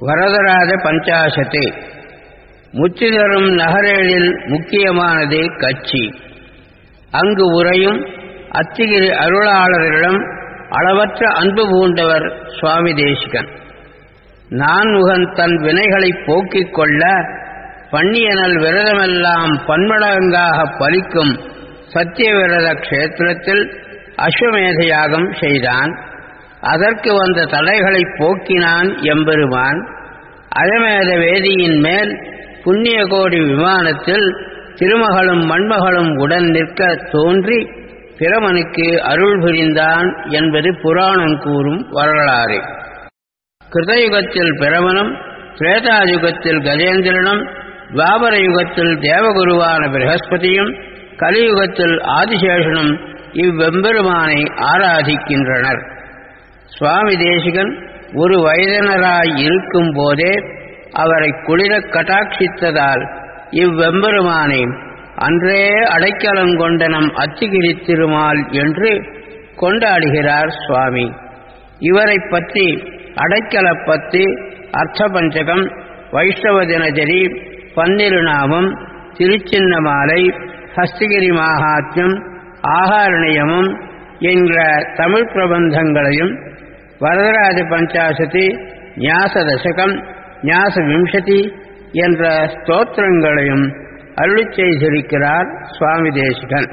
வரதராஜ பஞ்சாசத்து முத்தி தரும் நகரேழில் முக்கியமானது கட்சி அங்கு உரையும் அத்திகிரி அருளாளர்களிடம் அளவற்ற அன்பு பூண்டவர் சுவாமி தேசிகன் நான்முகன் தன் வினைகளைப் போக்கிக் கொள்ள பண்ணியனல் விரதமெல்லாம் பன்மடங்காக பலிக்கும் சத்தியவிரத க்ஷேத்திரத்தில் அஸ்வமேத யாகம் செய்தான் அதற்கு வந்த தடைகளைப் போக்கினான் எம்பெருமான் அஜமேத வேதியின் மேல் புண்ணிய கோடி விமானத்தில் திருமகளும் மண்மகளும் உடன் நிற்க தோன்றி பிரமனுக்கு அருள் புரிந்தான் என்பது புராணம் கூறும் வரலாறு கிருதயுகத்தில் பிரமனும் திரேதாயுகத்தில் கஜேந்திரனும் துவாபர யுகத்தில் தேவகுருவான பிரகஸ்பதியும் கலியுகத்தில் ஆதிசேஷனும் இவ்வெம்பெருமானை ஆராதிக்கின்றனர் சுவாமி தேசிகன் ஒரு வயதினராய் இருக்கும் போதே அவரை குளிர கட்டாட்சித்ததால் இவ்வெம்பெருமானை அன்றே அடைக்கலங்கொண்ட நம் அத்திகிரி திருமால் என்று கொண்டாடுகிறார் சுவாமி இவரை பற்றி அடைக்கலப்பத்து அர்த்தபஞ்சகம் வைஷ்ணவ தினசரி பன்னிருநாமம் திருச்சின்னமாலை ஹஸ்தகிரி மாகாத்யம் ஆகாரணியமும் என்ற தமிழ் பிரபந்தங்களையும் வரதராஜ பஞ்சாசதி ஞாச தசகம் ஞாச விம்சதி என்ற ஸ்தோத்திரங்களையும் அருளி செய்திருக்கிறார் சுவாமி தேசிகன்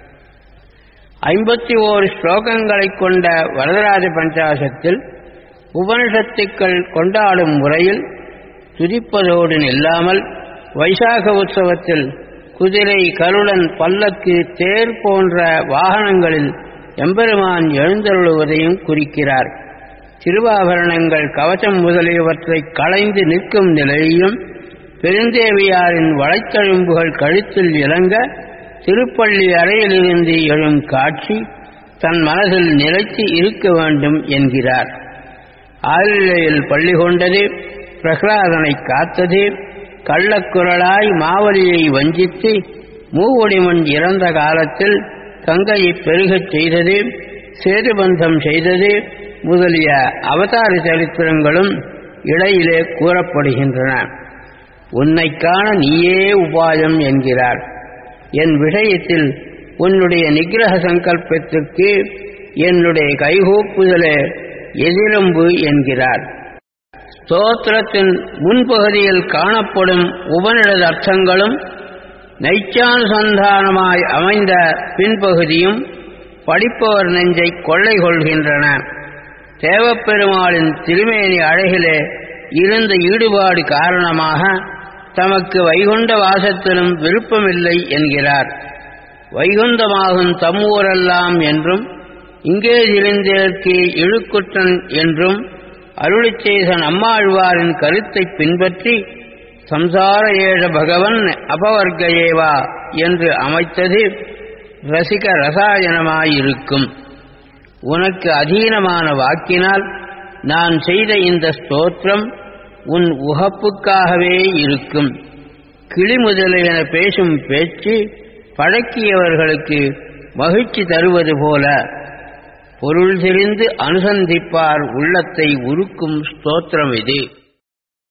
ஐம்பத்தி ஓரு ஸ்லோகங்களைக் கொண்ட வரதராஜ பஞ்சாசத்தில் உபனிஷத்துக்கள் கொண்டாடும் முறையில் துதிப்பதோடு நில்லாமல் வைசாக உற்சவத்தில் குதிரை கருடன் பல்லக்கு தேர் போன்ற வாகனங்களில் எம்பெருமான் எழுந்தருளுவதையும் குறிக்கிறார் திருவாபரணங்கள் கவசம் முதலியவற்றை களைந்து நிற்கும் நிலையையும் பெருந்தேவியாரின் வளைத்தழும்புகள் கழுத்தில் இறங்க திருப்பள்ளி அறையிலிருந்து எழும் காட்சி தன் மனதில் நிலைத்து இருக்க வேண்டும் என்கிறார் ஆளிலையில் பள்ளி கொண்டது பிரகலாதனை காத்தது கள்ளக்குரலாய் மாவலியை வஞ்சித்து மூவொடிமண் இறந்த காலத்தில் கங்கையை பெருகச் செய்தது சேதுபந்தம் செய்தது முதலிய அவதார சரித்திரங்களும் இடையிலே கூறப்படுகின்றன உன்னை காண நீயே உபாயம் என்கிறார் என் விஷயத்தில் உன்னுடைய நிகிரக சங்கல்பத்திற்கு என்னுடைய கைகூப்புதலே எதிரம்பு என்கிறார் ஸ்தோத்திரத்தின் முன்பகுதியில் காணப்படும் உபநிடத அர்த்தங்களும் நைச்சானுசந்தானமாய் அமைந்த பின்பகுதியும் படிப்பவர் நெஞ்சை கொள்ளை கொள்கின்றன தேவப்பெருமாளின் திருமேனி அழகிலே இருந்த ஈடுபாடு காரணமாக தமக்கு வைகுண்ட வாசத்திலும் விருப்பமில்லை என்கிறார் வைகுந்தமாகும் தம்மூரெல்லாம் என்றும் இங்கே இருந்ததற்கு இழுக்குற்றன் என்றும் அருளிச் செய்த நம்மாழ்வாரின் கருத்தை பின்பற்றி சம்சார ஏழ பகவன் அபவர்க்கையேவா என்று அமைத்தது ரசிக ரசாயனமாயிருக்கும் உனக்கு அதீனமான வாக்கினால் நான் செய்த இந்த ஸ்தோத்திரம் உன் உகப்புக்காகவே இருக்கும் கிளி முதலியன பேசும் பேச்சு பழக்கியவர்களுக்கு மகிழ்ச்சி தருவது போல பொருள் தெரிந்து அனுசந்திப்பார் உள்ளத்தை உருக்கும் ஸ்தோத்திரம் இது